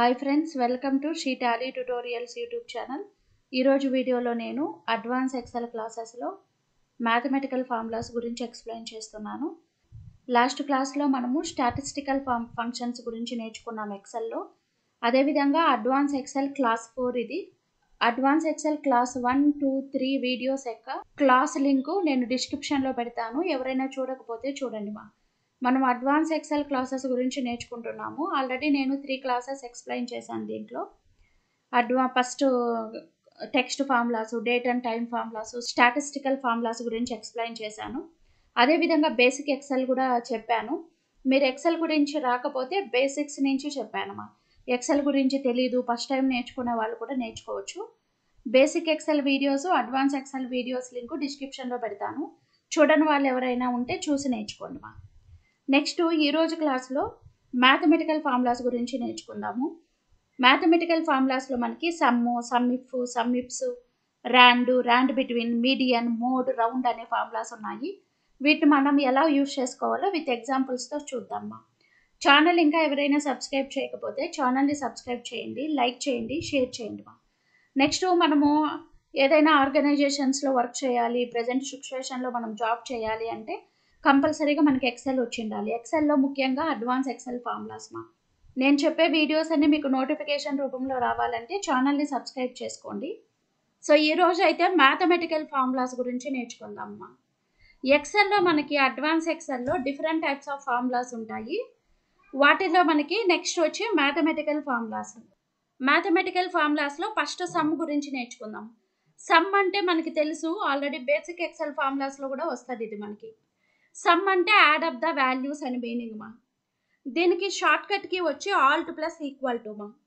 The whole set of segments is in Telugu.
hi friends welcome to she Tally tutorials YouTube channel ఈరోజు వీడియోలో నేను అడ్వాన్స్ ఎక్సెల్ క్లాసెస్లో మ్యాథమెటికల్ ఫార్ములాస్ గురించి ఎక్స్ప్లెయిన్ చేస్తున్నాను లాస్ట్ క్లాస్లో మనము స్టాటిస్టికల్ ఫామ్ ఫంక్షన్స్ గురించి నేర్చుకున్నాం ఎక్సెల్లో అదేవిధంగా అడ్వాన్స్ ఎక్సెల్ క్లాస్ ఫోర్ ఇది advance Excel class one two three videos యొక్క క్లాస్ లింకు నేను డిస్క్రిప్షన్లో పెడతాను ఎవరైనా చూడకపోతే చూడండి మా మనం అడ్వాన్స్ ఎక్సెల్ క్లాసెస్ గురించి నేర్చుకుంటున్నాము ఆల్రెడీ నేను త్రీ క్లాసెస్ ఎక్స్ప్లెయిన్ చేశాను దీంట్లో అడ్వా first text formulas date and time formulas statistical formulas గురించి ఎక్స్ప్లెయిన్ చేశాను అదేవిధంగా బేసిక్ ఎక్సెల్ కూడా చెప్పాను మీరు ఎక్సెల్ గురించి రాకపోతే బేసిక్స్ నుంచి చెప్పాను మా ఎక్సెల్ గురించి తెలీదు ఫస్ట్ టైం నేర్చుకునే వాళ్ళు కూడా నేర్చుకోవచ్చు basic Excel videos advance Excel videos link డిస్క్రిప్షన్లో పెడతాను చూడని వాళ్ళు ఎవరైనా ఉంటే చూసి నేర్చుకోండి మా నెక్స్ట్ ఈరోజు క్లాస్లో మ్యాథమెటికల్ ఫార్ములాస్ గురించి నేర్చుకుందాము మ్యాథమెటికల్ ఫార్ములాస్లో మనకి sum sumif sumifs rand rand between median mode round అనే ఫార్ములాస్ ఉన్నాయి వీటిని మనం ఎలా యూజ్ చేసుకోవాలో విత్ ఎగ్జాంపుల్స్తో చూద్దామా ఛానల్ ఇంకా ఎవరైనా సబ్స్క్రైబ్ చేయకపోతే ఛానల్ని సబ్స్క్రైబ్ చేయండి లైక్ చేయండి షేర్ చేయండి మా నెక్స్ట్ మనము ఏదైనా ఆర్గనైజేషన్స్లో వర్క్ చేయాలి ప్రజెంట్ సిచ్యువేషన్లో మనం జాబ్ చేయాలి అంటే కంపల్సరీగా మనకి ఎక్సెల్ వచ్చి ఉండాలి ఎక్సెల్లో ముఖ్యంగా అడ్వాన్స్ ఎక్సెల్ ఫార్ములాస్ మా నేను చెప్పే వీడియోస్ అన్ని మీకు నోటిఫికేషన్ రూపంలో రావాలంటే ఛానల్ని సబ్స్క్రైబ్ చేసుకోండి సో ఈరోజు అయితే మ్యాథమెటికల్ ఫార్ములాస్ గురించి నేర్చుకుందామమ్మా ఎక్సెల్లో మనకి అడ్వాన్స్ ఎక్సెల్లో డిఫరెంట్ టైప్స్ ఆఫ్ ఫార్ములాస్ ఉంటాయి వాటిలో మనకి నెక్స్ట్ వచ్చి మ్యాథమెటికల్ ఫార్ములాస్ మ్యాథమెటికల్ ఫార్ములాస్లో ఫస్ట్ సమ్ గురించి నేర్చుకుందాం సమ్ అంటే మనకి తెలుసు ఆల్రెడీ బేసిక్ ఎక్సెల్ ఫార్ములాస్లో కూడా వస్తుంది ఇది మనకి సమ్ అంటే యాడ్ అప్ ద వాల్యూస్ అని మీనింగ్ మా దీనికి షార్ట్ కట్కి వచ్చి ఆల్ట్ ప్లస్ ఈక్వల్ టు మా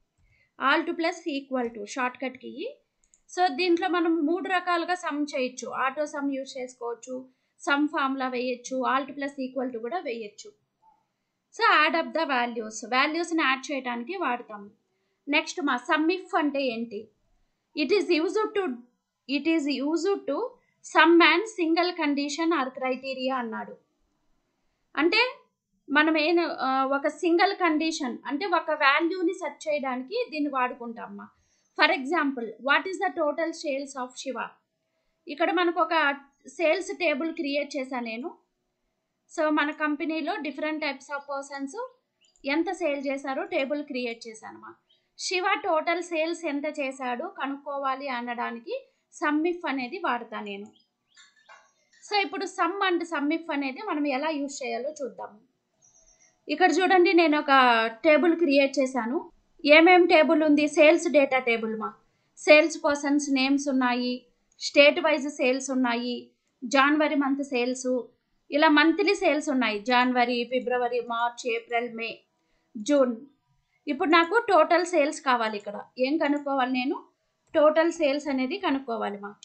ఆల్ట్ ప్లస్ ఈక్వల్ టు షార్ట్ కట్కి సో దీంట్లో మనం మూడు రకాలుగా సమ్ చేయొచ్చు ఆటో సమ్ యూజ్ చేసుకోవచ్చు సమ్ ఫార్ములా వేయచ్చు ఆల్ట్ ప్లస్ ఈక్వల్ టు కూడా వేయచ్చు so add up the values వాల్యూస్ని యాడ్ చేయడానికి వాడతాము నెక్స్ట్ మా సమ్ ఇఫ్ అంటే ఏంటి it is use to it is use to some man single condition or criteria అన్నాడు అంటే మనం ఏ ఒక సింగిల్ కండిషన్ అంటే ఒక వాల్యూని సెర్చ్ చేయడానికి దీన్ని వాడుకుంటామమ్మా for example what is the total sales of Shiva ఇక్కడ మనకు ఒక సేల్స్ టేబుల్ క్రియేట్ చేశాను నేను సో మన కంపెనీలో డిఫరెంట్ టైప్స్ ఆఫ్ పర్సన్స్ ఎంత సేల్ చేశారో టేబుల్ క్రియేట్ చేశానమ్మా శివ టోటల్ సేల్స్ ఎంత చేశాడో కనుక్కోవాలి అనడానికి సమ్మిఫ్ అనేది వాడతా నేను సో ఇప్పుడు సమ్ అండ్ సమ్మిఫ్ అనేది మనం ఎలా యూజ్ చేయాలో చూద్దాము ఇక్కడ చూడండి నేను ఒక టేబుల్ క్రియేట్ చేశాను ఏమేం టేబుల్ ఉంది సేల్స్ డేటా టేబుల్ మా సేల్స్ పర్సన్స్ నేమ్స్ ఉన్నాయి స్టేట్ వైజ్ సేల్స్ ఉన్నాయి జనవరి మంత్ సేల్స్ ఇలా మంత్లీ సేల్స్ ఉన్నాయి జనవరి ఫిబ్రవరి మార్చ్ ఏప్రిల్ మే జూన్ ఇప్పుడు నాకు టోటల్ సేల్స్ కావాలి ఇక్కడ ఏం కనుక్కోవాలి నేను టోటల్ సేల్స్ అనేది కనుక్కోవాలి మా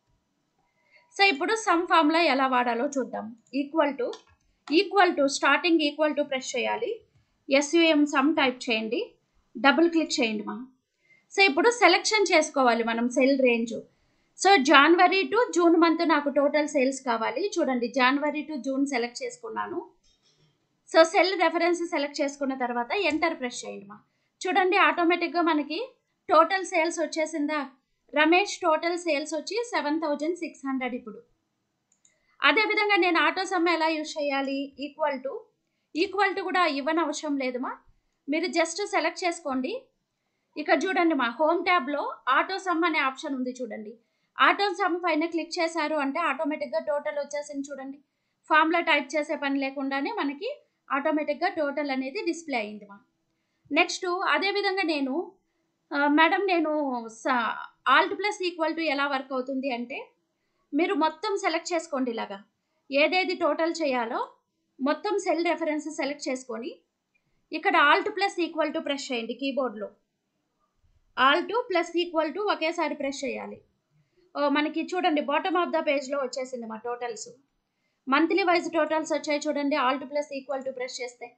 సో ఇప్పుడు సమ్ ఫార్ములా ఎలా వాడాలో చూద్దాం equal to equal to starting equal to press చేయాలి ఎస్యుఎం సమ్ టైప్ చేయండి డబుల్ క్లిక్ చేయండి మా సో ఇప్పుడు సెలెక్షన్ చేసుకోవాలి మనం సెల్ రేంజ్ సో జనవరి టు జూన్ మంత్ నాకు టోటల్ సేల్స్ కావాలి చూడండి జనవరి టు జూన్ సెలెక్ట్ చేసుకున్నాను సో సెల్ రెఫరెన్స్ సెలెక్ట్ చేసుకున్న తర్వాత ఎంటర్ ప్రెస్ చేయండి మా చూడండి ఆటోమేటిక్గా మనకి టోటల్ సేల్స్ వచ్చేసిందా రమేష్ టోటల్ సేల్స్ వచ్చి సెవెన్ థౌజండ్ సిక్స్ హండ్రెడ్ ఇప్పుడు అదేవిధంగా నేను ఆటో సమ్ ఎలా యూజ్ చేయాలి ఈక్వల్ టు ఈక్వల్ టు కూడా ఇవ్వని అవసరం లేదు మా మీరు జస్ట్ సెలెక్ట్ చేసుకోండి ఇక్కడ చూడండి మా హోమ్ ట్యాబ్లో ఆటో సమ్ అనే ఆప్షన్ ఉంది చూడండి ఆటో సమ్ పైన క్లిక్ చేశారు అంటే ఆటోమేటిక్గా టోటల్ వచ్చేసింది చూడండి ఫామ్లో టైప్ చేసే పని లేకుండానే మనకి ఆటోమేటిక్గా టోటల్ అనేది డిస్ప్లే అయింది మా నెక్స్ట్ అదేవిధంగా నేను మేడం నేను ఆల్ట్ ప్లస్ ఈక్వల్ టు ఎలా వర్క్ అవుతుంది అంటే మీరు మొత్తం సెలెక్ట్ చేసుకోండి ఇలాగా ఏదేది టోటల్ చేయాలో మొత్తం సెల్ రెఫరెన్స్ సెలెక్ట్ చేసుకొని ఇక్కడ alt plus equal to press చేయండి కీబోర్డ్లో ఆల్ట్ ప్లస్ ఈక్వల్ టు ఒకేసారి ప్రెస్ చేయాలి మనకి చూడండి బాటమ్ ఆఫ్ ద పేజ్లో వచ్చేసింది మా టోటల్స్ మంత్లీ వైజ్ టోటల్స్ వచ్చాయి చూడండి alt plus equal to press చేస్తే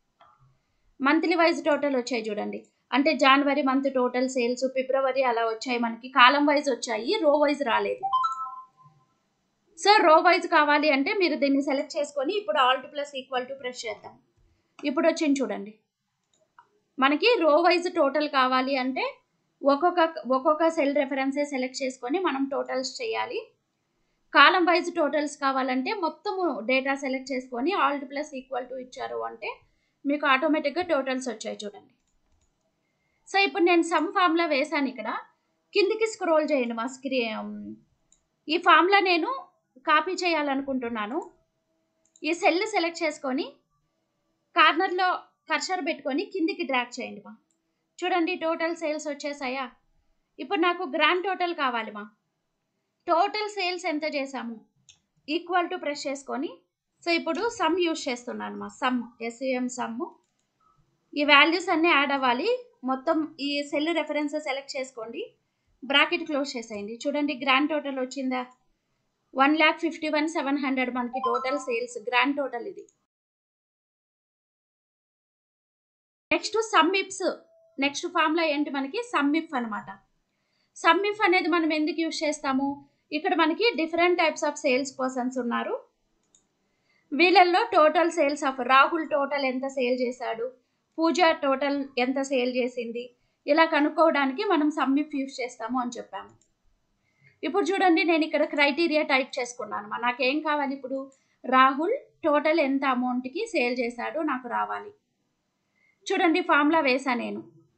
మంత్లీ వైజ్ టోటల్ వచ్చాయి చూడండి అంటే జనవరి మంత్ టోటల్ సేల్స్ ఫిబ్రవరి అలా వచ్చాయి మనకి కాలం వైజ్ వచ్చాయి రో వైజ్ రాలేదు సో రో వైజ్ కావాలి అంటే మీరు దీన్ని సెలెక్ట్ చేసుకొని ఇప్పుడు alt plus equal to press చేద్దాం ఇప్పుడు వచ్చింది చూడండి మనకి రో వైజ్ టోటల్ కావాలి అంటే ఒక్కొక్క ఒక్కొక్క సెల్ రెఫరెన్సే సెలెక్ట్ చేసుకొని మనం టోటల్స్ చేయాలి కాలం వైజ్ టోటల్స్ కావాలంటే మొత్తము డేటా సెలెక్ట్ చేసుకొని ఆల్ట్ ప్లస్ ఈక్వల్ టు ఇచ్చారు అంటే మీకు ఆటోమేటిక్గా టోటల్స్ వచ్చాయి చూడండి సో ఇప్పుడు నేను సమ్ ఫామ్లా వేశాను ఇక్కడ కిందికి స్క్రోల్ చేయండి మా స్క్రీ ఈ ఫామ్లా నేను కాపీ చేయాలనుకుంటున్నాను ఈ సెల్ సెలెక్ట్ చేసుకొని కార్నర్లో కర్సర్ పెట్టుకొని కిందికి డ్రాక్ చేయండి మా చూడండి టోటల్ సేల్స్ వచ్చేసాయా ఇప్పుడు నాకు గ్రాండ్ టోటల్ కావాలి మా టోటల్ సేల్స్ ఎంత చేసాము ఈక్వల్ టు ప్రెస్ చేసుకొని సో ఇప్పుడు సమ్ యూస్ చేస్తున్నాను మా సమ్ ఎస్యుఎం సమ్ ఈ వాల్యూస్ అన్నీ యాడ్ అవ్వాలి మొత్తం ఈ సెల్ రెఫరెన్స్ సెలెక్ట్ చేసుకోండి బ్రాకెట్ క్లోజ్ చేసేయండి చూడండి గ్రాండ్ టోటల్ వచ్చిందా one lakh fifty one seven hundred మనకి టోటల్ సేల్స్ గ్రాండ్ టోటల్ ఇది నెక్స్ట్ సమ్మిప్స్ నెక్స్ట్ ఫామ్లో ఏంటి మనకి సమ్మిఫ్ అనమాట సమ్మిఫ్ అనేది మనం ఎందుకు యూజ్ చేస్తాము ఇక్కడ మనకి different types of sales persons ఉన్నారు వీళ్ళల్లో total sales of Rahul total ఎంత సేల్ చేశాడు పూజ టోటల్ ఎంత సేల్ చేసింది ఇలా కనుక్కోవడానికి మనం సమ్మిఫ్ యూజ్ చేస్తాము అని చెప్పాము ఇప్పుడు చూడండి నేను ఇక్కడ క్రైటీరియా టైప్ చేసుకున్నాను మా నాకేం కావాలి ఇప్పుడు రాహుల్ టోటల్ ఎంత అమౌంట్కి సేల్ చేశాడు నాకు రావాలి చూడండి ఫార్ములా వేసా నేను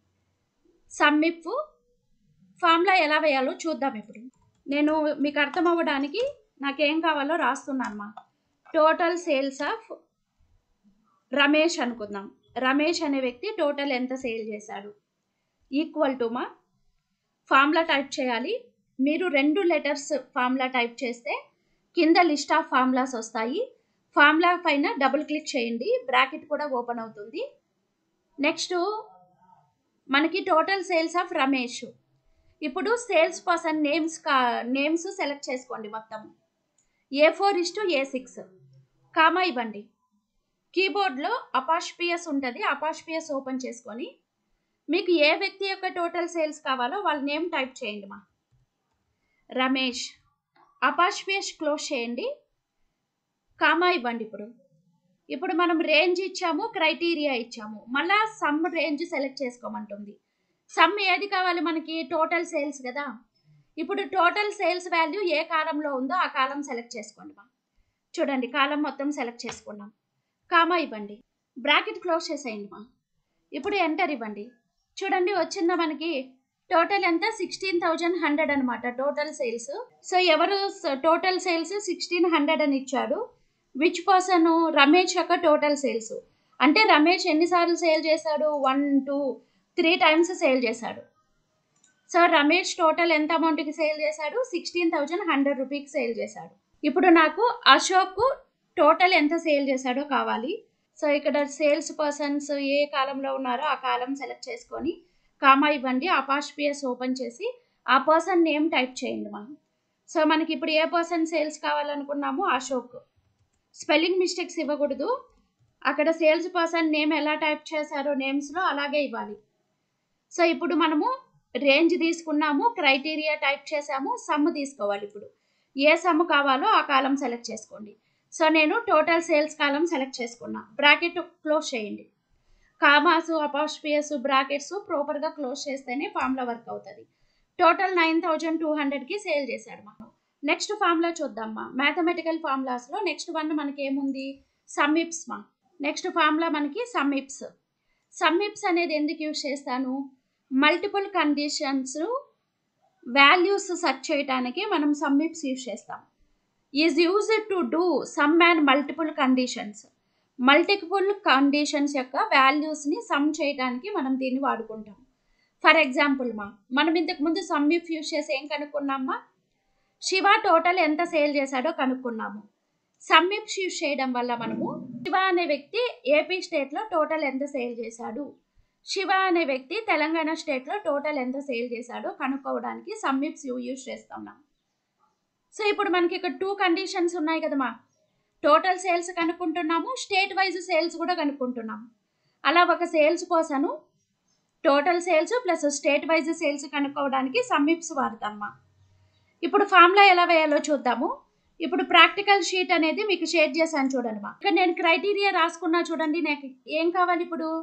సమ్మిఫ్ ఫార్ములా ఎలా వేయాలో చూద్దాం ఇప్పుడు నేను మీకు అర్థం అవ్వడానికి నాకేం కావాలో రాస్తున్నాను మా టోటల్ సేల్స్ ఆఫ్ రమేష్ అనుకుందాం రమేష్ అనే వ్యక్తి టోటల్ ఎంత సేల్ చేశాడు ఈక్వల్ టు మా ఫార్ములా టైప్ చేయాలి మీరు రెండు లెటర్స్ ఫార్ములా టైప్ చేస్తే కింద లిస్ట్ ఆఫ్ ఫార్ములాస్ వస్తాయి ఫార్ములా పైన డబుల్ క్లిక్ చేయండి బ్రాకెట్ కూడా ఓపెన్ అవుతుంది నెక్స్ట్ మనకి టోటల్ సేల్స్ ఆఫ్ రమేష్ ఇప్పుడు సేల్స్ పర్సన్ నేమ్స్ కా నేమ్స్ సెలెక్ట్ చేసుకోండి మొత్తం A four is to A six comma ఇవ్వండి కీబోర్డ్లో అపాష్పియస్ ఉంటుంది అపాష్పియస్ ఓపెన్ చేసుకొని మీకు ఏ వ్యక్తి యొక్క టోటల్ సేల్స్ కావాలో వాళ్ళ నేమ్ టైప్ చేయండి మా రమేష్ అపాష్పియస్ క్లోజ్ చేయండి కామా ఇవ్వండి ఇప్పుడు ఇప్పుడు మనం రేంజ్ ఇచ్చాము క్రైటీరియా ఇచ్చాము మళ్ళా సమ్ రేంజ్ సెలెక్ట్ చేసుకోమంటుంది సమ్ ఏది కావాలి మనకి టోటల్ సేల్స్ కదా ఇప్పుడు టోటల్ సేల్స్ వాల్యూ ఏ కాలంలో ఉందో ఆ కాలం సెలెక్ట్ చేసుకోండి మా చూడండి కాలం మొత్తం సెలెక్ట్ చేసుకున్నాం కామా ఇవ్వండి బ్రాకెట్ క్లోజ్ చేసేయండి మా ఇప్పుడు ఎంటర్ ఇవ్వండి చూడండి వచ్చిందా మనకి టోటల్ ఎంత సిక్స్టీన్ థౌజండ్ హండ్రెడ్ అనమాట టోటల్ సేల్స్ సో ఎవరు టోటల్ సేల్స్ సిక్స్టీన్ హండ్రెడ్ అని ఇచ్చాడు విచ్ పర్సన్ రమేష్ యొక్క టోటల్ సేల్స్ అంటే రమేష్ ఎన్నిసార్లు సేల్ చేశాడు one two three times sale చేశాడు సో రమేష్ టోటల్ ఎంత అమౌంట్కి సేల్ చేశాడు సిక్స్టీన్ థౌజండ్ హండ్రెడ్ రూపీకి సేల్ చేశాడు ఇప్పుడు నాకు అశోక్ టోటల్ ఎంత సేల్ చేశాడో కావాలి సో ఇక్కడ సేల్స్ పర్సన్స్ ఏ కాలంలో ఉన్నారో ఆ కాలం సెలెక్ట్ చేసుకొని కామా ఇవ్వండి అపాష్పియస్ ఓపెన్ చేసి ఆ పర్సన్ నేమ్ టైప్ చేయండి మనం సో మనకి ఇప్పుడు ఏ పర్సన్ సేల్స్ కావాలనుకున్నామో అశోక్ స్పెల్లింగ్ మిస్టేక్స్ ఇవ్వకూడదు అక్కడ సేల్స్ పర్సన్ నేమ్ ఎలా టైప్ చేశారో నేమ్స్లో అలాగే ఇవ్వాలి సో ఇప్పుడు మనము రేంజ్ తీసుకున్నాము క్రైటీరియా టైప్ చేసాము సమ్ తీసుకోవాలి ఇప్పుడు ఏ సమ్ కావాలో ఆ కాలం సెలెక్ట్ చేసుకోండి సో నేను టోటల్ సేల్స్ కాలం సెలెక్ట్ చేసుకున్నా బ్రాకెట్ క్లోజ్ చేయండి కామాసు అపాస్పియస్ బ్రాకెట్స్ ప్రాపర్గా క్లోజ్ చేస్తేనే ఫామ్లో వర్క్ అవుతుంది టోటల్ నైన్ థౌజండ్ టూ హండ్రెడ్కి సేల్ చేశాడు మనం నెక్స్ట్ ఫార్ములా చూద్దామా మ్యాథమెటికల్ ఫార్ములాస్లో నెక్స్ట్ వన్ మనకి ఏముంది సమ్మిప్స్ మా నెక్స్ట్ ఫార్ములా మనకి సమ్మిప్స్ సమ్మిప్స్ అనేది ఎందుకు యూజ్ చేస్తాను మల్టిపుల్ కండిషన్స్ వాల్యూస్ సెర్చ్ చేయడానికి మనం సమ్మిప్స్ యూజ్ చేస్తాం is use to do sum and multiple conditions multiple conditions యొక్క వాల్యూస్ని సమ్ చేయడానికి మనం దీన్ని వాడుకుంటాం ఫర్ ఎగ్జాంపుల్ మా మనం ఇంతకు ముందు సమ్మిప్ యూజ్ చేసి ఏం కనుక్కున్నామా శివ టోటల్ ఎంత సేల్ చేశాడో కనుక్కున్నాము సమ్మిప్స్ యూజ్ చేయడం వల్ల మనము శివ అనే వ్యక్తి ఏపీ స్టేట్లో టోటల్ ఎంత సేల్ చేశాడు శివ అనే వ్యక్తి తెలంగాణ స్టేట్లో టోటల్ ఎంత సేల్ చేశాడో కనుక్కోవడానికి సమ్మిప్స్ యూజ్ చేస్తున్నాం సో ఇప్పుడు మనకి ఇక్కడ టూ కండిషన్స్ ఉన్నాయి కదమ్మా టోటల్ సేల్స్ కనుక్కుంటున్నాము స్టేట్ వైజ్ సేల్స్ కూడా కనుక్కుంటున్నాము అలా ఒక sales person total sales plus state wise sales కనుక్కోవడానికి సమ్మిప్స్ వాడతామా ఇప్పుడు ఫార్ములా ఎలా వేయాలో చూద్దాము ఇప్పుడు ప్రాక్టికల్ షీట్ అనేది మీకు షేర్ చేశాను చూడండి మా ఇక్కడ నేను క్రైటీరియా రాసుకున్నా చూడండి నాకు ఏం కావాలి ఇప్పుడు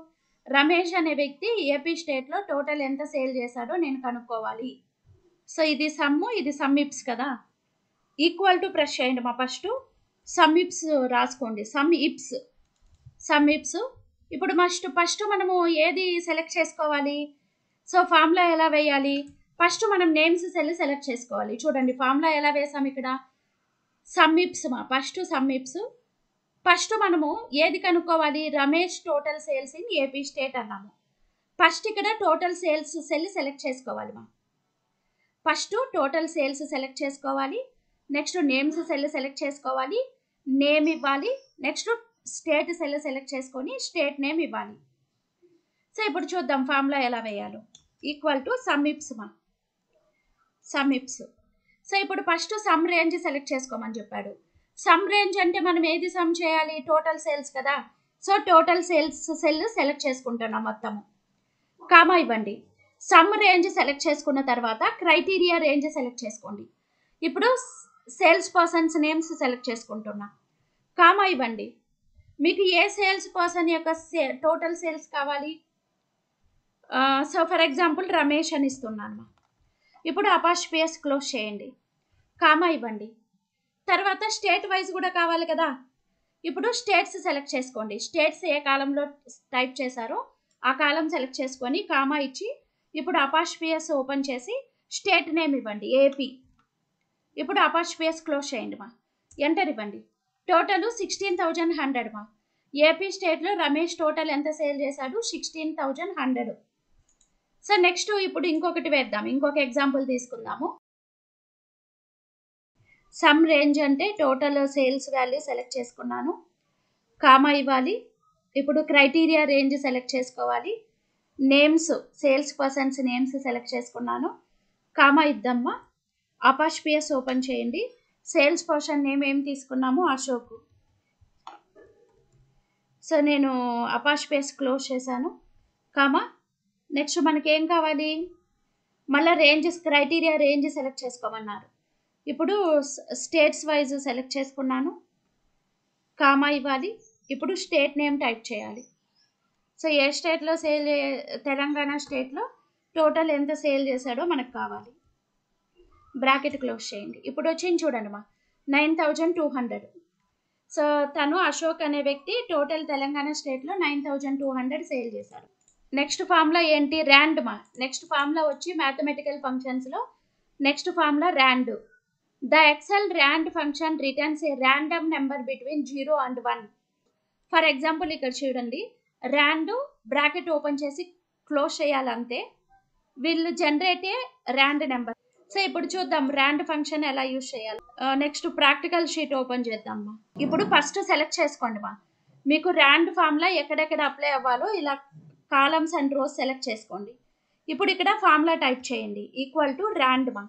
రమేష్ అనే వ్యక్తి ఏపీ స్టేట్లో టోటల్ ఎంత సేల్ చేశాడో నేను కనుక్కోవాలి సో ఇది సమ్ము ఇది సమ్మిప్స్ కదా ఈక్వల్ టు ప్రెస్ చేయండి మా ఫస్ట్ సమ్మిప్స్ రాసుకోండి సమ్ ఇప్స్ సమ్ ఇప్స్ ఇప్పుడు మస్ట్ ఫస్ట్ మనము ఏది సెలెక్ట్ చేసుకోవాలి సో ఫార్ములా ఎలా వేయాలి ఫస్ట్ మనం నేమ్స్ సెల్ సెలెక్ట్ చేసుకోవాలి చూడండి ఫార్ములా ఎలా వేసాం ఇక్కడ సమ్మిప్స్ మా ఫస్ట్ సమ్మిప్స్ ఫస్ట్ మనము ఏది కనుక్కోవాలి Ramesh total sales in AP state అన్నాము ఫస్ట్ ఇక్కడ టోటల్ సేల్స్ సెల్ సెలెక్ట్ చేసుకోవాలి మా ఫస్ట్ టోటల్ సేల్స్ సెలెక్ట్ చేసుకోవాలి నెక్స్ట్ నేమ్స్ సెల్ సెలెక్ట్ చేసుకోవాలి నేమ్ ఇవ్వాలి నెక్స్ట్ స్టేట్ సెల్ సెలెక్ట్ చేసుకొని స్టేట్ నేమ్ ఇవ్వాలి సో ఇప్పుడు చూద్దాం ఫార్ములా ఎలా వేయాలో ఈక్వల్ టు సమ్మిప్స్ మా సమ్మిప్స్ సో ఇప్పుడు ఫస్ట్ సమ్ రేంజ్ సెలెక్ట్ చేసుకోమని చెప్పాడు సమ్ రేంజ్ అంటే మనం ఏది సమ్ చేయాలి టోటల్ సేల్స్ కదా so total sales cell select చేసుకుంటున్నాం మొత్తము కామా ఇవ్వండి సమ్ రేంజ్ సెలెక్ట్ చేసుకున్న తర్వాత క్రైటీరియా రేంజ్ సెలెక్ట్ చేసుకోండి ఇప్పుడు సేల్స్ పర్సన్స్ నేమ్స్ సెలెక్ట్ చేసుకుంటున్నా కామా ఇవ్వండి మీకు ఏ సేల్స్ పర్సన్ యొక్క సే టోటల్ సేల్స్ కావాలి సో ఫర్ ఎగ్జాంపుల్ రమేష్ అని ఇస్తున్నాను ఇప్పుడు అపాస్పియస్ క్లోజ్ చేయండి కామా ఇవ్వండి తర్వాత స్టేట్ వైజ్ కూడా కావాలి కదా ఇప్పుడు స్టేట్స్ సెలెక్ట్ చేసుకోండి స్టేట్స్ ఏ కాలంలో టైప్ చేశారో ఆ కాలం సెలెక్ట్ చేసుకొని కామా ఇచ్చి ఇప్పుడు అపాస్పియస్ ఓపెన్ చేసి స్టేట్ నేమ్ ఇవ్వండి ఏపీ ఇప్పుడు అపాస్పియస్ క్లోజ్ చేయండి మా ఎంటర్ ఇవ్వండి టోటల్ సిక్స్టీన్ థౌజండ్ హండ్రెడ్ మా ఏపీ స్టేట్లో రమేష్ టోటల్ ఎంత సేల్ చేశాడు sixteen thousand hundred so next ఇప్పుడు ఇంకొకటి వేద్దాం ఇంకొక ఎగ్జాంపుల్ తీసుకుందాము సమ్ రేంజ్ అంటే టోటల్ సేల్స్ వాల్యూ సెలెక్ట్ చేసుకున్నాను కామా ఇవ్వాలి ఇప్పుడు క్రైటీరియా రేంజ్ సెలెక్ట్ చేసుకోవాలి names sales persons names select చేసుకున్నాను కామా ఇద్దామా అపాష్పియస్ ఓపెన్ చేయండి సేల్స్ పర్సన్ నేమ్ ఏం తీసుకున్నాము అశోక్ సో నేను అపాష్పియస్ క్లోజ్ చేశాను కామా నెక్స్ట్ మనకి ఏం కావాలి మళ్ళీ రేంజెస్ క్రైటీరియా రేంజ్ సెలెక్ట్ చేసుకోమన్నారు ఇప్పుడు స్టేట్స్ వైజ్ సెలెక్ట్ చేసుకున్నాను కామా ఇవ్వాలి ఇప్పుడు స్టేట్ నేమ్ టైప్ చేయాలి సో ఏ స్టేట్లో సేల్ తెలంగాణ స్టేట్లో టోటల్ ఎంత సేల్ చేశాడో మనకు కావాలి బ్రాకెట్ క్లోజ్ చేయండి ఇప్పుడు వచ్చింది చూడండి మా nine thousand two hundred so తను అశోక్ అనే వ్యక్తి టోటల్ తెలంగాణ స్టేట్లో nine thousand two hundred sale చేశాడు నెక్స్ట్ ఫార్ములా ఏంటి ర్యాండ్ మా నెక్స్ట్ ఫార్ములా వచ్చి మ్యాథమెటికల్ ఫంక్షన్స్లో next formula rand the Excel rand function returns a random number between zero and one for example ఇక్కడ చూడండి ర్యాండ్ బ్రాకెట్ ఓపెన్ చేసి క్లోజ్ చేయాలంతే వీళ్ళు generate a rand number so ఇప్పుడు చూద్దాం ర్యాండ్ ఫంక్షన్ ఎలా యూజ్ చేయాలి నెక్స్ట్ ప్రాక్టికల్ షీట్ ఓపెన్ చేద్దామా ఇప్పుడు ఫస్ట్ సెలెక్ట్ చేసుకోండి మా మీకు ర్యాండ్ ఫార్ములా ఎక్కడెక్కడ అప్లై అవ్వాలో ఇలా కాలమ్స్ అండ్ రోస్ సెలెక్ట్ చేసుకోండి ఇప్పుడు ఇక్కడ ఫార్ములా టైప్ చేయండి ఈక్వల్ టు ర్యాండ్ మా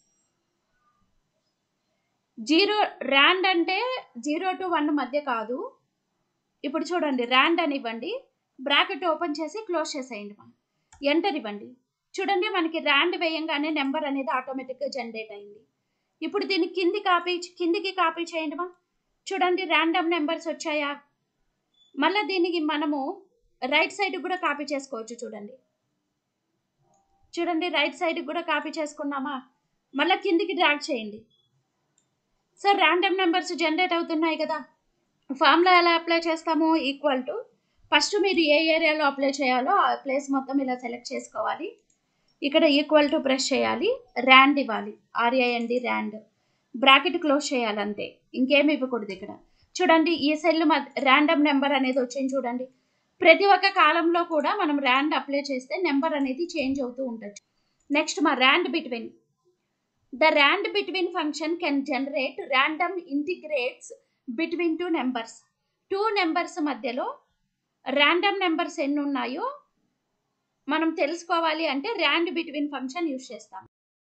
జీరో ర్యాండ్ అంటే జీరో టు వన్ మధ్య కాదు ఇప్పుడు చూడండి ర్యాండ్ అని ఇవ్వండి బ్రాకెట్ ఓపెన్ చేసి క్లోజ్ చేసేయండి మా ఎంటర్ ఇవ్వండి చూడండి మనకి ర్యాండ్ వేయంగానే నెంబర్ అనేది ఆటోమేటిక్గా జనరేట్ అయింది ఇప్పుడు దీన్ని కింది కాపీ కిందికి కాపీ చేయండి మా చూడండి ర్యాండమ్ నెంబర్స్ వచ్చాయా మళ్ళీ దీనికి మనము రైట్ సైడ్ కూడా కాపీ చేసుకోవచ్చు చూడండి చూడండి రైట్ సైడ్ కూడా కాపీ చేసుకున్నామా మళ్ళీ కిందికి డ్రాగ్ చేయండి సార్ ర్యాండమ్ నెంబర్స్ జనరేట్ అవుతున్నాయి కదా ఫార్ములా ఎలా అప్లై చేస్తాము ఈక్వల్ టు ఫస్ట్ మీరు ఏ ఏరియాలో అప్లై చేయాలో ఆ ప్లేస్ మొత్తం ఇలా సెలెక్ట్ చేసుకోవాలి ఇక్కడ ఈక్వల్ టు ప్రెస్ చేయాలి ర్యాండ్ ఇవ్వాలి ఆర్ఏఎన్డి ర్యాండ్ బ్రాకెట్ క్లోజ్ చేయాలి అంతే ఇంకేమి ఇవ్వకూడదు ఇక్కడ చూడండి ఈ సెల్ ర్యాండమ్ నెంబర్ అనేది వచ్చింది చూడండి ప్రతి ఒక్క కాలంలో కూడా మనం ర్యాండ్ అప్లై చేస్తే నెంబర్ అనేది చేంజ్ అవుతూ ఉంటుంది నెక్స్ట్ మా rand between the rand between function can generate random integrates between two numbers two numbers మధ్యలో ర్యాండమ్ నెంబర్స్ ఎన్ని ఉన్నాయో మనం తెలుసుకోవాలి అంటే ర్యాండ్ బిట్వీన్ ఫంక్షన్ యూజ్ చేస్తాం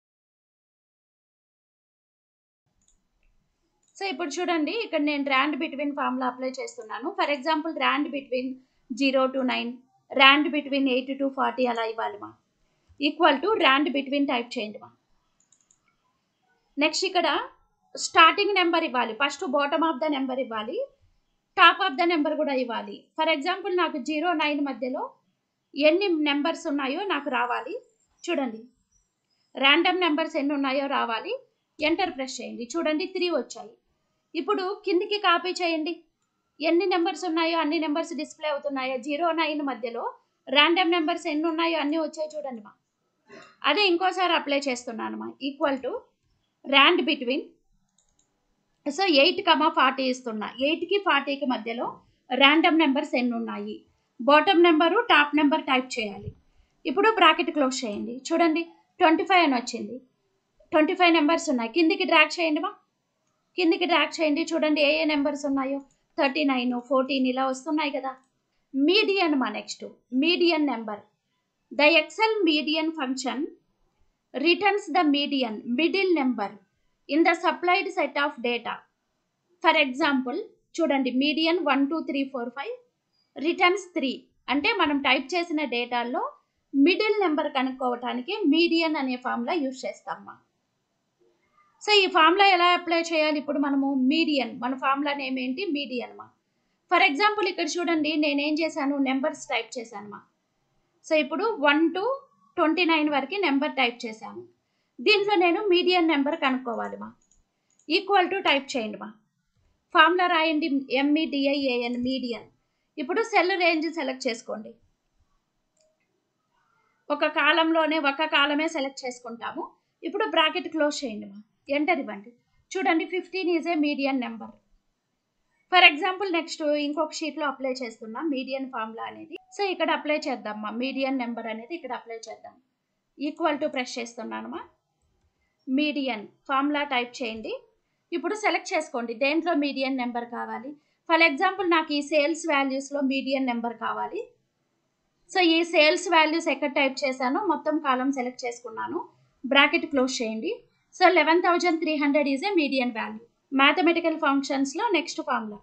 సో ఇప్పుడు చూడండి ఇక్కడ నేను ర్యాండ్ బిట్వీన్ ఫార్ములా అప్లై చేస్తున్నాను for example rand between zero to nine rand between eight to forty అలా ఇవ్వాలి మా equal to rand between type చేయండి మా నెక్స్ట్ ఇక్కడ స్టార్టింగ్ నెంబర్ ఇవ్వాలి first bottom of the number ఇవ్వాలి టాప్ ఆఫ్ ద నెంబర్ కూడా ఇవ్వాలి ఫర్ ఎగ్జాంపుల్ నాకు జీరో నైన్ మధ్యలో ఎన్ని నెంబర్స్ ఉన్నాయో నాకు రావాలి చూడండి ర్యాండమ్ నెంబర్స్ ఎన్ని ఉన్నాయో రావాలి ఎంటర్ ప్రెస్ చేయండి చూడండి త్రీ వచ్చాయి ఇప్పుడు కిందికి కాపీ చేయండి ఎన్ని నెంబర్స్ ఉన్నాయో అన్ని నెంబర్స్ డిస్ప్లే అవుతున్నాయో జీరో నైన్ మధ్యలో ర్యాండమ్ నెంబర్స్ ఎన్ని ఉన్నాయో అన్నీ వచ్చాయి చూడండి మా అదే ఇంకోసారి అప్లై చేస్తున్నాను మా equal to rand between so eight comma forty ఇస్తున్నా ఎయిట్కి ఫార్టీకి మధ్యలో ర్యాండమ్ నెంబర్స్ ఎన్ని ఉన్నాయి bottom number top number type చేయాలి ఇప్పుడు బ్రాకెట్ క్లోజ్ చేయండి చూడండి ట్వంటీ ఫైవ్ అని వచ్చింది ట్వంటీ ఫైవ్ నెంబర్స్ ఉన్నాయి కిందికి డ్రాక్ చేయండి మా కిందికి డ్రాక్ చేయండి చూడండి ఏ ఏ నెంబర్స్ ఉన్నాయో థర్టీ నైన్ ఫోర్టీన్ ఇలా వస్తున్నాయి కదా మీడియన్ మా next median number the Excel median function returns the median middle number in the supplied set of data for example చూడండి median one two three four five returns three అంటే మనం టైప్ చేసిన డేటాల్లో మిడిల్ నెంబర్ కనుక్కోవటానికి మీడియన్ అనే ఫార్ములా యూజ్ చేస్తామా సో ఈ ఫార్ములా ఎలా అప్లై చేయాలి ఇప్పుడు మనము మీడియన్ మన ఫార్ములా నేమ్ ఏంటి మీడియన్ మా ఫర్ ఎగ్జాంపుల్ ఇక్కడ చూడండి నేనేం చేశాను నెంబర్స్ టైప్ చేశాను మా సో ఇప్పుడు వన్ టు ట్వంటీ నైన్ వరకు నెంబర్ టైప్ చేశాను దీంట్లో నేను మీడియన్ నెంబర్ కనుక్కోవాలి మా ఈక్వల్ టు టైప్ చేయండి మా ఫార్ములా రాయండి ఎంఈడిఐఏఎన్ మీడియన్ ఇప్పుడు సెల్ రేంజ్ సెలెక్ట్ చేసుకోండి ఒక కాలంలోనే ఒక కాలమే సెలెక్ట్ చేసుకుంటాము ఇప్పుడు బ్రాకెట్ క్లోజ్ చేయండి మా ఎంటర్ ఇవ్వండి చూడండి fifteen is a median number for example next ఇంకొక షీట్లో అప్లై చేస్తున్నా మీడియన్ ఫార్ములా అనేది సో ఇక్కడ అప్లై చేద్దామా మీడియన్ నెంబర్ అనేది ఇక్కడ అప్లై చేద్దాం ఈక్వల్ టు ప్రెస్ చేస్తున్నానమ్మా మీడియన్ ఫార్ములా టైప్ చేయండి ఇప్పుడు సెలెక్ట్ చేసుకోండి దేంట్లో మీడియన్ నెంబర్ కావాలి ఫర్ ఎగ్జాంపుల్ నాకు ఈ సేల్స్ వాల్యూస్లో మీడియన్ నెంబర్ కావాలి సో ఈ సేల్స్ వాల్యూస్ ఎక్కడ టైప్ చేశానో మొత్తం కాలం సెలెక్ట్ చేసుకున్నాను బ్రాకెట్ క్లోజ్ చేయండి so eleven thousand three hundred is a median value mathematical ఫంక్షన్స్లో నెక్స్ట్ ఫార్ములా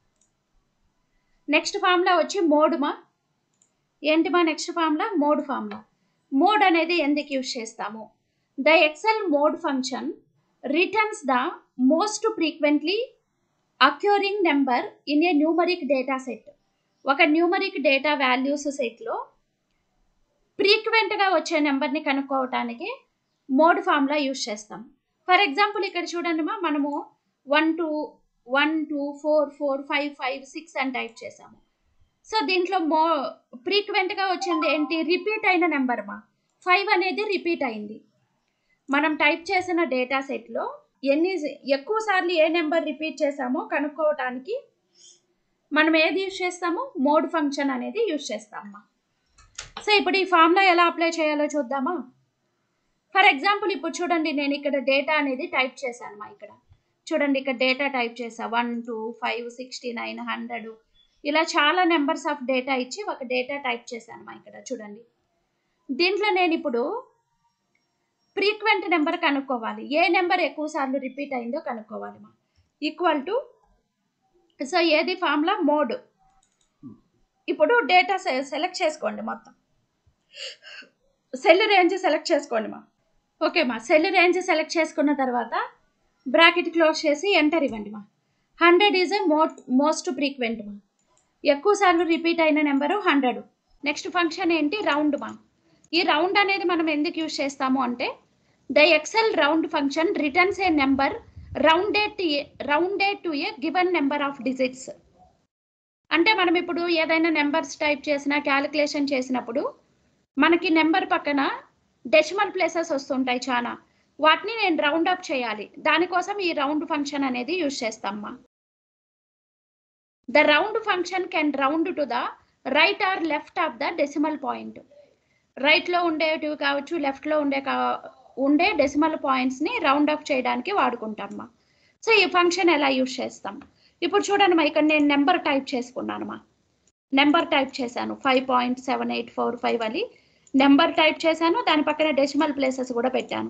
నెక్స్ట్ ఫార్ములా వచ్చి మోడ్ మా ఏంటి మా next formula mode formula mode అనేది ఎందుకు యూజ్ చేస్తాము the Excel mode function returns the most frequently occurring number in a numeric data set ఒక న్యూమరిక్ డేటా వాల్యూస్ సెట్లో ఫ్రీక్వెంట్గా వచ్చే నెంబర్ని కనుక్కోవటానికి మోడ్ ఫార్ములా యూజ్ చేస్తాం ఫర్ ఎగ్జాంపుల్ ఇక్కడ చూడండి మా మనము one two one two four four five five six అని టైప్ చేసాము సో దీంట్లో మో ఫ్రీక్వెంట్గా వచ్చింది ఏంటి రిపీట్ అయిన నెంబర్ మా ఫైవ్ అనేది రిపీట్ అయింది మనం టైప్ చేసిన డేటా సెట్లో ఎన్ని ఎక్కువ సార్లు ఏ నెంబర్ రిపీట్ చేసామో కనుక్కోవటానికి మనం ఏది యూజ్ చేస్తాము మోడ్ ఫంక్షన్ అనేది యూజ్ చేస్తామమ్మా సో ఇప్పుడు ఈ ఫార్ములా ఎలా అప్లై చేయాలో చూద్దామా ఫర్ ఎగ్జాంపుల్ ఇప్పుడు చూడండి నేను ఇక్కడ డేటా అనేది టైప్ చేశాను మా ఇక్కడ చూడండి ఇక్కడ డేటా టైప్ చేసా one two five sixty nine hundred ఇలా చాలా నెంబర్స్ ఆఫ్ డేటా ఇచ్చి ఒక డేటా టైప్ చేశాను మా ఇక్కడ చూడండి దీంట్లో నేను ఇప్పుడు ఫ్రీక్వెంట్ నెంబర్ కనుక్కోవాలి ఏ నెంబర్ ఎక్కువ సార్లు రిపీట్ అయిందో కనుక్కోవాలి మా ఈక్వల్ టు సో ఏది ఫార్ములా మోడ్ ఇప్పుడు డేటా సెలెక్ట్ చేసుకోండి మొత్తం సెల్ రేంజ్ సెలెక్ట్ చేసుకోండి మా ఓకే మా సెల్ రేంజ్ సెలెక్ట్ చేసుకున్న తర్వాత బ్రాకెట్ క్లోజ్ చేసి ఎంటర్ ఇవ్వండి మా hundred is a mode most frequent మా ఎక్కువ సార్లు రిపీట్ అయిన నెంబరు హండ్రెడ్ నెక్స్ట్ ఫంక్షన్ ఏంటి రౌండ్ మా ఈ రౌండ్ అనేది మనం ఎందుకు యూజ్ చేస్తాము అంటే the Excel round function returns a number rounded rounded to a given number of digits అంటే మనం ఇప్పుడు ఏదైనా నెంబర్స్ టైప్ చేసినా క్యాలిక్యులేషన్ చేసినప్పుడు మనకి నెంబర్ పక్కన డెసిమల్ ప్లేసెస్ వస్తుంటాయి చాలా వాటిని నేను రౌండ్ అప్ చేయాలి దానికోసం ఈ రౌండ్ ఫంక్షన్ అనేది యూజ్ చేస్తామ్మా the round function can round to the right or left of the decimal point రైట్లో ఉండేటివి కావచ్చు లెఫ్ట్లో ఉండే కా ఉండే డెసిమల్ పాయింట్స్ని రౌండ్ అప్ చేయడానికి వాడుకుంటామా సో ఈ ఫంక్షన్ ఎలా యూజ్ చేస్తాం ఇప్పుడు చూడండి మా ఇక్కడ నేను నెంబర్ టైప్ చేసుకున్నాను మా నెంబర్ టైప్ చేశాను five point seven eight four five అని నెంబర్ టైప్ చేశాను దాని పక్కన డెసిమల్ ప్లేసెస్ కూడా పెట్టాను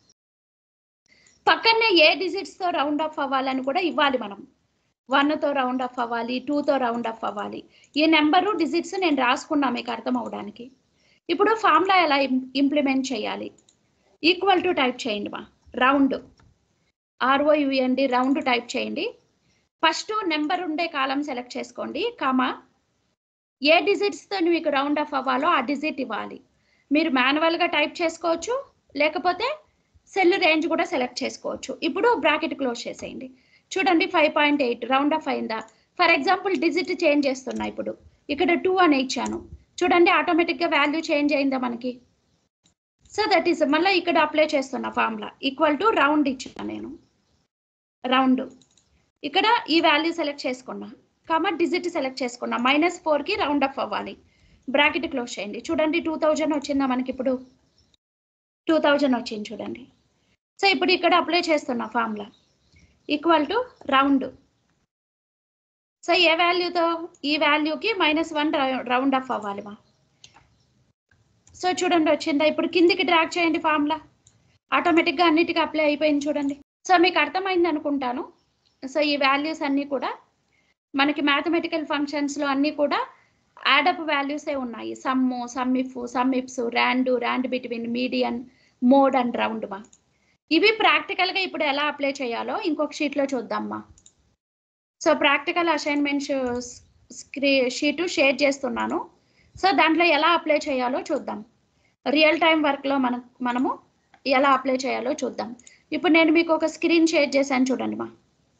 పక్కనే ఏ డిజిట్స్తో రౌండ్ ఆఫ్ అవ్వాలని కూడా ఇవ్వాలి మనం వన్తో రౌండ్ ఆఫ్ అవ్వాలి టూతో రౌండ్ ఆఫ్ అవ్వాలి ఈ నెంబరు డిజిట్స్ నేను రాసుకున్నా మీకు అర్థం అవడానికి ఇప్పుడు ఫార్ములా ఎలా ఇంప్లిమెంట్ చేయాలి ఈక్వల్ టు టైప్ చేయండి మా రౌండ్ ఆర్ఓయుఎన్డి రౌండ్ టైప్ చేయండి ఫస్ట్ నెంబర్ ఉండే కాలం సెలెక్ట్ చేసుకోండి కామా ఏ డిజిట్స్తో మీకు రౌండ్ ఆఫ్ అవ్వాలో ఆ డిజిట్ ఇవ్వాలి మీరు మాన్యువల్గా టైప్ చేసుకోవచ్చు లేకపోతే సెల్ రేంజ్ కూడా సెలెక్ట్ చేసుకోవచ్చు ఇప్పుడు బ్రాకెట్ క్లోజ్ చేసేయండి చూడండి five point eight round off అయిందా ఫర్ ఎగ్జాంపుల్ డిజిట్ చేంజ్ చేస్తున్నా ఇప్పుడు ఇక్కడ టూ అని ఇచ్చాను చూడండి ఆటోమేటిక్గా వాల్యూ చేంజ్ అయిందా మనకి సో దట్ ఈస్ మళ్ళీ ఇక్కడ అప్లై చేస్తున్నా ఫార్ములా ఈక్వల్ టు రౌండ్ ఇచ్చిన నేను రౌండ్ ఇక్కడ ఈ వాల్యూ సెలెక్ట్ చేసుకున్నా కామా డిజిట్ సెలెక్ట్ చేసుకున్నా మైనస్ ఫోర్కి రౌండ్ అప్ అవ్వాలి బ్రాకెట్ క్లోజ్ చేయండి చూడండి టూ థౌజండ్ వచ్చిందా మనకి ఇప్పుడు టూ థౌజండ్ వచ్చింది చూడండి సో ఇప్పుడు ఇక్కడ అప్లై చేస్తున్నా formula equal to round so ఏ వాల్యూతో ఈ వాల్యూకి మైనస్ వన్ రౌండ్ ఆఫ్ అవ్వాలి మా సో చూడండి వచ్చిందా ఇప్పుడు కిందికి డ్రాక్ చేయండి ఫార్ములా ఆటోమేటిక్గా అన్నిటికీ అప్లై అయిపోయింది చూడండి సో మీకు అర్థమైంది అనుకుంటాను సో ఈ వాల్యూస్ అన్నీ కూడా మనకి మ్యాథమెటికల్ ఫంక్షన్స్లో అన్నీ కూడా యాడప్ వాల్యూసే ఉన్నాయి sum sumif sumifs rand rand between median mode and round మా ఇవి ప్రాక్టికల్గా ఇప్పుడు ఎలా అప్లై చేయాలో ఇంకొక షీట్లో చూద్దామ్మా సో ప్రాక్టికల్ అసైన్మెంట్ స్క్రీ షీటు షేర్ చేస్తున్నాను సో దాంట్లో ఎలా అప్లై చేయాలో చూద్దాం రియల్ టైం వర్క్లో మన మనము ఎలా అప్లై చేయాలో చూద్దాం ఇప్పుడు నేను మీకు ఒక స్క్రీన్ షేర్ చేశాను చూడండి మా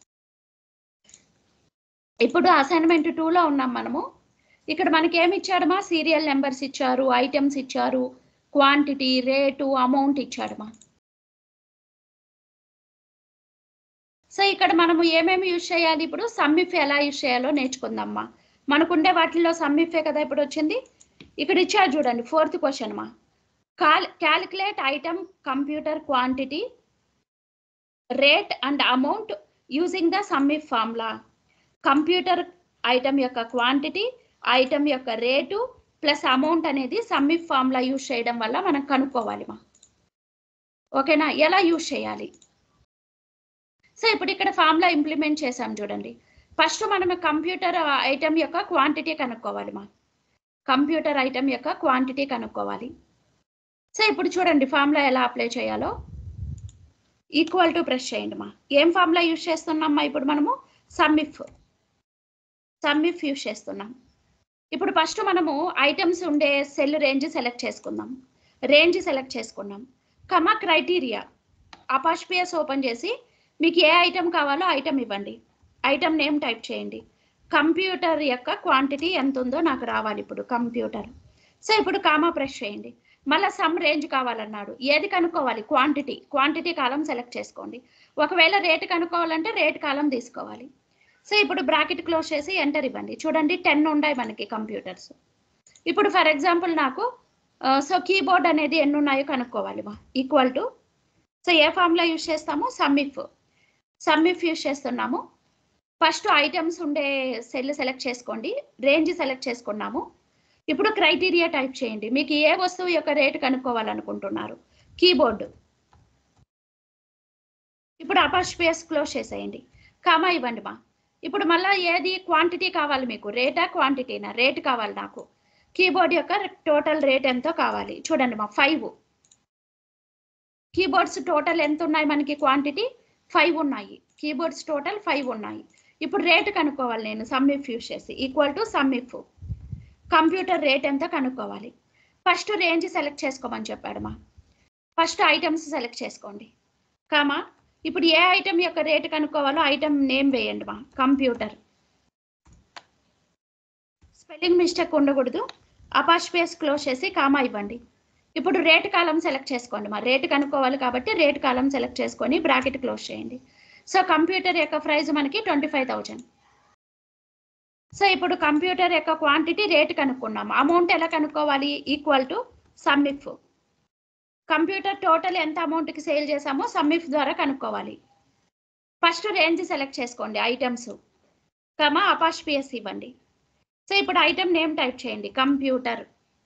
ఇప్పుడు అసైన్మెంట్ టూలో ఉన్నాం మనము ఇక్కడ మనకి ఏమి ఇచ్చాడమా సీరియల్ నెంబర్స్ ఇచ్చారు ఐటమ్స్ ఇచ్చారు క్వాంటిటీ రేటు అమౌంట్ ఇచ్చాడమా సో ఇక్కడ మనము ఏమేమి యూజ్ చేయాలి ఇప్పుడు సమ్మిఫ్ ఎలా యూజ్ చేయాలో నేర్చుకుందామ్మా మనకుండే వాటిల్లో సమ్మిఫే కదా ఇప్పుడు వచ్చింది ఇక్కడ ఇచ్చారు చూడండి ఫోర్త్ క్వశ్చన్ మా call calculate item computer quantity rate and amount using the sumif formula computer item యొక్క క్వాంటిటీ ఐటమ్ యొక్క రేటు ప్లస్ అమౌంట్ అనేది సమ్మిఫ్ ఫార్ములా యూజ్ చేయడం వల్ల మనం కనుక్కోవాలి మా ఓకేనా ఎలా యూజ్ చేయాలి సో ఇప్పుడు ఇక్కడ ఫార్ములా ఇంప్లిమెంట్ చేసాం చూడండి ఫస్ట్ మనం కంప్యూటర్ ఐటమ్ యొక్క క్వాంటిటీ కనుక్కోవాలి మా కంప్యూటర్ ఐటమ్ యొక్క క్వాంటిటీ కనుక్కోవాలి సో ఇప్పుడు చూడండి ఫార్ములా ఎలా అప్లై చేయాలో ఈక్వల్ టు ప్రెస్ చేయండి మా ఏం ఫార్ములా యూజ్ చేస్తున్నామ్మా ఇప్పుడు మనము సమ్మిఫ్ సమ్మిఫ్ యూజ్ చేస్తున్నాం ఇప్పుడు ఫస్ట్ మనము ఐటమ్స్ ఉండే సెల్ రేంజ్ సెలెక్ట్ చేసుకుందాం రేంజ్ సెలెక్ట్ చేసుకున్నాం కమా క్రైటీరియా అపాస్పియస్ ఓపెన్ చేసి మీకు ఏ ఐటమ్ కావాలో ఐటమ్ ఇవ్వండి ఐటమ్ నేమ్ టైప్ చేయండి కంప్యూటర్ యొక్క క్వాంటిటీ ఎంత ఉందో నాకు రావాలి ఇప్పుడు కంప్యూటర్ సో ఇప్పుడు కామా ప్రెస్ చేయండి మళ్ళీ సమ్ రేంజ్ కావాలన్నాడు ఏది కనుక్కోవాలి క్వాంటిటీ క్వాంటిటీ కాలం సెలెక్ట్ చేసుకోండి ఒకవేళ రేట్ కనుక్కోవాలంటే రేట్ కాలం తీసుకోవాలి సో ఇప్పుడు బ్రాకెట్ క్లోజ్ చేసి ఎంటర్ ఇవ్వండి చూడండి టెన్ ఉన్నాయి మనకి కంప్యూటర్స్ ఇప్పుడు ఫర్ ఎగ్జాంపుల్ నాకు సో కీబోర్డ్ అనేది ఎన్ని ఉన్నాయో కనుక్కోవాలి మా ఈక్వల్ టు సో ఏ ఫామ్లో యూజ్ చేస్తాము సమ్మిఫ్ సమ్మిఫ్ యూజ్ చేస్తున్నాము ఫస్ట్ ఐటమ్స్ ఉండే సెల్ సెలెక్ట్ చేసుకోండి రేంజ్ సెలెక్ట్ చేసుకున్నాము ఇప్పుడు క్రైటీరియా టైప్ చేయండి మీకు ఏ వస్తువు యొక్క రేటు కనుక్కోవాలనుకుంటున్నారు కీబోర్డు ఇప్పుడు అపాస్పియస్ క్లోజ్ చేసేయండి కామా ఇవ్వండి మా ఇప్పుడు మళ్ళీ ఏది క్వాంటిటీ కావాలి మీకు రేటా క్వాంటిటీనా రేట్ కావాలి నాకు కీబోర్డ్ యొక్క టోటల్ రేట్ ఎంతో కావాలి చూడండి మా ఫైవ్ కీబోర్డ్స్ టోటల్ ఎంత ఉన్నాయి మనకి క్వాంటిటీ ఫైవ్ ఉన్నాయి కీబోర్డ్స్ టోటల్ ఫైవ్ ఉన్నాయి ఇప్పుడు రేట్ కనుక్కోవాలి నేను సమ్మిఫ్ యూస్ చేసి equal to sumif computer rate ఎంత కనుక్కోవాలి ఫస్ట్ రేంజ్ సెలెక్ట్ చేసుకోమని చెప్పాడు మా ఫస్ట్ ఐటమ్స్ సెలెక్ట్ చేసుకోండి కామా ఇప్పుడు ఏ ఐటమ్ యొక్క రేటు కనుక్కోవాలో ఐటమ్ నేమ్ వేయండి మా కంప్యూటర్ స్పెల్లింగ్ మిస్టేక్ ఉండకూడదు అపాస్పేస్ క్లోజ్ చేసి కామా ఇవ్వండి ఇప్పుడు రేట్ కాలం సెలెక్ట్ చేసుకోండి మా రేట్ కనుక్కోవాలి కాబట్టి రేట్ కాలం సెలెక్ట్ చేసుకొని బ్రాకెట్ క్లోజ్ చేయండి సో కంప్యూటర్ యొక్క ప్రైస్ మనకి ట్వంటీ ఫైవ్ థౌజండ్ సో ఇప్పుడు కంప్యూటర్ యొక్క క్వాంటిటీ రేట్ కనుక్కున్నాం అమౌంట్ ఎలా కనుక్కోవాలి equal to sumif computer total ఎంత అమౌంట్కి సేల్ చేసామో సమ్మిఫ్ ద్వారా కనుక్కోవాలి ఫస్ట్ రేంజ్ సెలెక్ట్ చేసుకోండి ఐటమ్స్ కమా అపాస్పియస్ ఇవ్వండి సో ఇప్పుడు ఐటమ్ నేమ్ టైప్ చేయండి కంప్యూటర్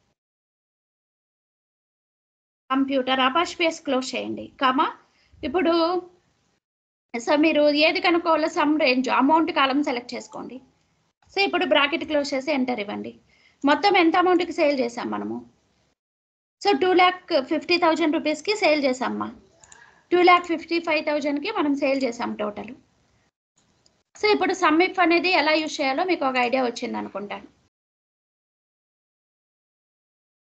కంప్యూటర్ అపాస్పియస్ క్లోజ్ చేయండి కమా ఇప్పుడు సో మీరు ఏది కనుక్కోవాలో సమ్ రేంజ్ అమౌంట్ కాలం సెలెక్ట్ చేసుకోండి సో ఇప్పుడు బ్రాకెట్ క్లోజ్ చేసి ఎంటర్ ఇవ్వండి మొత్తం ఎంత అమౌంట్కి సేల్ చేసాం మనము so two lakh fifty thousand రూపీస్కి సేల్ చేసామ్మా టూ ల్యాక్ ఫిఫ్టీ ఫైవ్ థౌజండ్కి మనం సేల్ చేసాం టోటల్ సో ఇప్పుడు సమ్మిఫ్ అనేది ఎలా యూజ్ చేయాలో మీకు ఒక ఐడియా వచ్చింది అనుకుంటాను